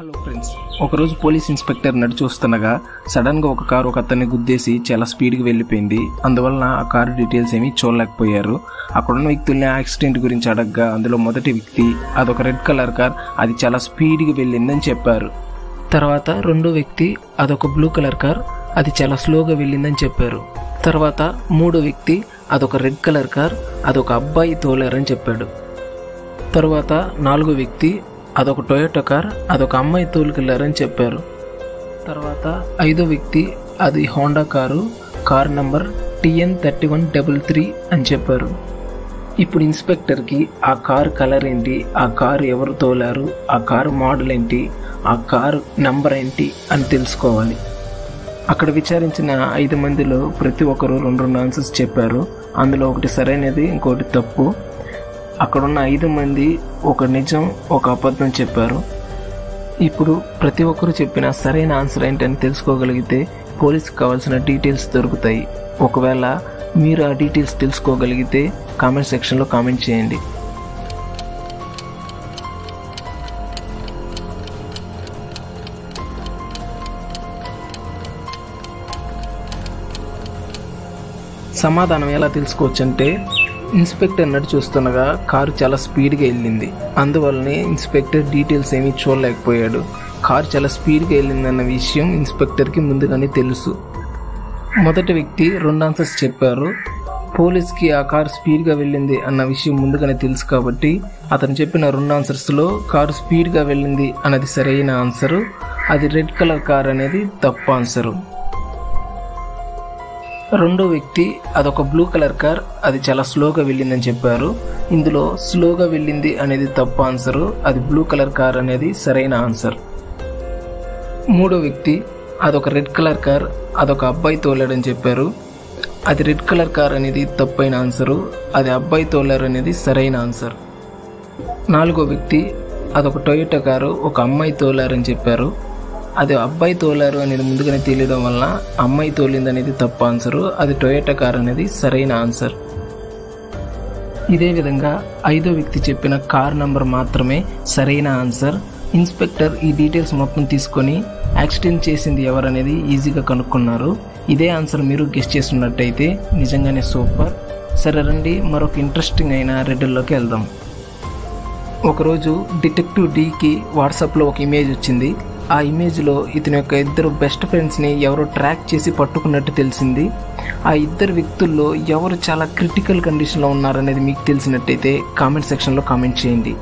hello friends ఒకరోజు police inspector నడిచి వస్తుండగా సడన్ గా ఒక కారు ఒక అతన్ని గుద్దేసి చాలా స్పీడ్ గా వెళ్ళిపోయింది అందువలన ఆ కారు డీటెయిల్స్ ఏమీ చూడలేకపోయారు అక్కడున్న వ్యక్తుల్ని యాక్సిడెంట్ గురించి అడగగా అందులో మొదటి వ్యక్తి అదొక రెడ్ కలర్ కార్ అది చాలా స్పీడ్ గా వెళ్ళిందని చెప్పారు తర్వాత రెండో వ్యక్తి అదొక బ్లూ కలర్ కార్ అది చాలా స్లోగా వెళ్ళిందని చెప్పారు తర్వాత మూడో వ్యక్తి అదొక రెడ్ కలర్ కార్ అదొక అబ్బాయి తోలారని చెప్పాడు తర్వాత నాలుగో వ్యక్తి అదొక టొయోటో కార్ అదొక అమ్మాయి తోలుకెళ్లారని చెప్పారు తర్వాత ఐదో వ్యక్తి అది Honda car car number TN thirty one double three అని చెప్పారు ఇప్పుడు ఇన్స్పెక్టర్కి ఆ కార్ కలర్ ఏంటి ఆ కారు ఎవరు తోలారు ఆ కారు మోడల్ ఏంటి ఆ కారు నంబర్ ఏంటి అని తెలుసుకోవాలి అక్కడ విచారించిన ఐదు మందిలో ప్రతి ఒక్కరు రెండు రెండు ఆన్సర్స్ చెప్పారు అందులో ఒకటి సరైనది ఇంకోటి తప్పు అక్కడున్న ఐదు మంది ఒక నిజం ఒక అబద్ధం చెప్పారు ఇప్పుడు ప్రతి ఒక్కరు చెప్పిన సరైన ఆన్సర్ ఏంటని తెలుసుకోగలిగితే పోలీస్కి కావాల్సిన డీటెయిల్స్ దొరుకుతాయి ఒకవేళ మీరు ఆ డీటెయిల్స్ తెలుసుకోగలిగితే కామెంట్ సెక్షన్లో కామెంట్ చేయండి సమాధానం ఎలా తెలుసుకోవచ్చంటే ఇన్స్పెక్టర్ నడి చూస్తుండగా కారు చాలా స్పీడ్గా వెళ్ళింది అందువల్లనే ఇన్స్పెక్టర్ డీటెయిల్స్ ఏమీ చూడలేకపోయాడు కారు చాలా స్పీడ్గా వెళ్ళిందన్న విషయం ఇన్స్పెక్టర్కి ముందుగానే తెలుసు మొదటి వ్యక్తి రెండు ఆన్సర్స్ చెప్పారు పోలీస్కి ఆ కారు స్పీడ్గా వెళ్ళింది అన్న విషయం ముందుగానే తెలుసు కాబట్టి అతను చెప్పిన రెండు ఆన్సర్స్లో కారు స్పీడ్గా వెళ్ళింది అన్నది సరైన ఆన్సరు అది రెడ్ కలర్ కార్ అనేది తప్పు ఆన్సరు రెండో వ్యక్తి అదొక బ్లూ కలర్ కార్ అది చాలా స్లోగా వెళ్ళిందని చెప్పారు ఇందులో స్లోగా వెళ్ళింది అనేది తప్పు ఆన్సర్ అది బ్లూ కలర్ కార్ అనేది సరైన ఆన్సర్ మూడో వ్యక్తి అదొక రెడ్ కలర్ కార్ అదొక అబ్బాయి తోలాడని చెప్పారు అది రెడ్ కలర్ కార్ అనేది తప్పైన ఆన్సరు అది అబ్బాయి తోలారు అనేది సరైన ఆన్సర్ నాలుగో వ్యక్తి అదొక టొయోటో కారు ఒక అమ్మాయి తోలారని చెప్పారు అది అబ్బాయి తోలారు అనేది ముందుగానే తెలియడం వలన అమ్మాయి తోలింది అనేది తప్పు ఆన్సరు అది టొయోటా కార్ అనేది సరైన ఆన్సర్ ఇదే విధంగా ఐదో వ్యక్తి చెప్పిన కార్ నంబర్ మాత్రమే సరైన ఆన్సర్ ఇన్స్పెక్టర్ ఈ డీటెయిల్స్ మొత్తం తీసుకొని యాక్సిడెంట్ చేసింది ఎవరనేది ఈజీగా కనుక్కున్నారు ఇదే ఆన్సర్ మీరు గెస్ట్ చేస్తున్నట్టయితే నిజంగానే సూపర్ సరే రండి మరొక ఇంట్రెస్టింగ్ అయిన రెడ్డిల్లోకి వెళ్దాం ఒకరోజు డిటెక్టివ్ డీకి వాట్సాప్లో ఒక ఇమేజ్ వచ్చింది ఆ ఇమేజ్లో ఇతని యొక్క ఇద్దరు బెస్ట్ ఫ్రెండ్స్ని ఎవరో ట్రాక్ చేసి పట్టుకున్నట్టు తెలిసింది ఆ ఇద్దరు వ్యక్తుల్లో ఎవరు చాలా క్రిటికల్ కండిషన్లో ఉన్నారనేది మీకు తెలిసినట్టయితే కామెంట్ సెక్షన్లో కామెంట్ చేయండి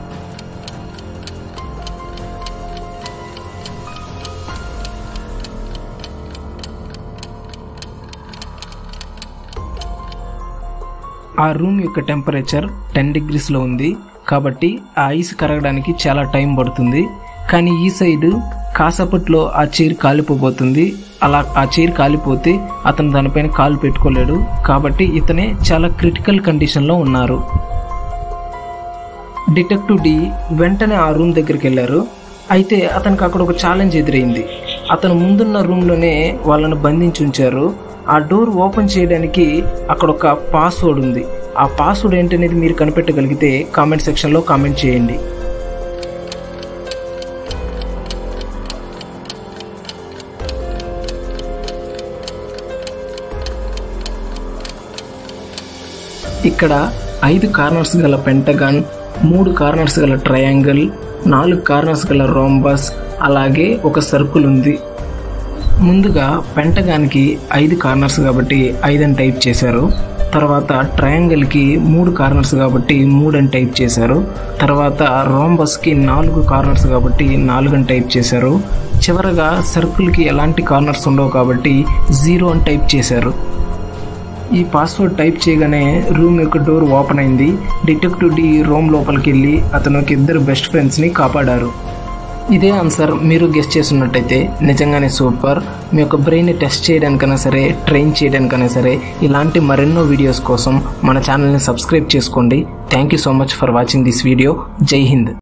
ఆ రూమ్ యొక్క టెంపరేచర్ టెన్ డిగ్రీస్లో ఉంది కాబట్టి ఆ ఐస్ కరగడానికి చాలా టైం పడుతుంది కానీ ఈ సైడ్ కాసేపట్లో ఆ చైర్ కాలిపోబోతుంది అలా ఆ చైర్ కాలిపోతే అతను దానిపైన కాలు పెట్టుకోలేడు కాబట్టి ఇతనే చాలా క్రిటికల్ కండిషన్లో ఉన్నారు డిటెక్టివ్ డి వెంటనే ఆ రూమ్ దగ్గరికి వెళ్ళారు అయితే అతనికి అక్కడ ఒక ఛాలెంజ్ ఎదురైంది అతను ముందున్న రూమ్లోనే వాళ్ళను బంధించి ఉంచారు ఆ డోర్ ఓపెన్ చేయడానికి అక్కడ ఒక పాస్వర్డ్ ఉంది ఆ పాస్వర్డ్ ఏంటనేది మీరు కనిపెట్టగలిగితే కామెంట్ సెక్షన్లో కామెంట్ చేయండి ఇక్కడ ఐదు కార్నర్స్ గల పెంటగాన్ మూడు కార్నర్స్ గల ట్రయాంగిల్ నాలుగు కార్నర్స్ గల రోంబస్ అలాగే ఒక సర్కిల్ ఉంది ముందుగా పెంటగాన్కి ఐదు కార్నర్స్ కాబట్టి ఐదని టైప్ చేశారు తర్వాత ట్రయాంగిల్కి మూడు కార్నర్స్ కాబట్టి మూడని టైప్ చేశారు తర్వాత రోంబస్కి నాలుగు కార్నర్స్ కాబట్టి నాలుగని టైప్ చేశారు చివరగా సర్కిల్కి ఎలాంటి కార్నర్స్ ఉండవు కాబట్టి జీరో అని టైప్ చేశారు ఈ పాస్వర్డ్ టైప్ చేయగానే రూమ్ యొక్క డోర్ ఓపెన్ అయింది డిటెక్టివ్ డి రూమ్ లోపలికి వెళ్ళి అతను ఒక ఇద్దరు బెస్ట్ ఫ్రెండ్స్ని కాపాడారు ఇదే ఆన్సర్ మీరు గెస్ట్ చేస్తున్నట్టయితే నిజంగానే సూపర్ మీ యొక్క బ్రెయిన్ టెస్ట్ చేయడానికైనా సరే ట్రైన్ చేయడానికైనా సరే ఇలాంటి మరెన్నో వీడియోస్ కోసం మన ఛానల్ని సబ్స్క్రైబ్ చేసుకోండి thank you so much for watching this video Jai Hind